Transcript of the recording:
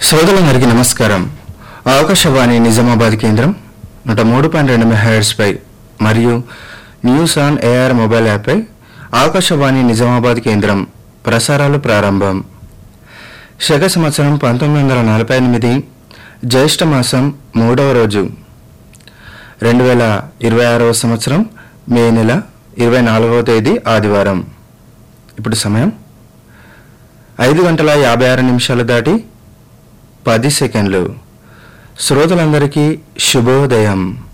శ్రోతలందరికీ నమస్కారం ఆకాశవాణి నిజామాబాద్ కేంద్రం నూట మూడు పాయింట్ రెండు మెగాహెర్ట్స్పై మరియు న్యూస్ ఆన్ ఏఆర్ మొబైల్ యాప్పై ఆకాశవాణి నిజామాబాద్ కేంద్రం ప్రసారాలు ప్రారంభం శక సంవత్సరం పంతొమ్మిది వందల నలభై ఎనిమిది జ్యేష్ఠ మాసం మూడవ రోజు రెండు వేల ఇరవై ఆరవ సంవత్సరం మే నెల ఇరవై నాలుగవ తేదీ ఆదివారం ఇప్పుడు సమయం ఐదు గంటల యాభై ఆరు నిమిషాలు దాటి పది సెకండ్లు శ్రోతలందరికీ శుభోదయం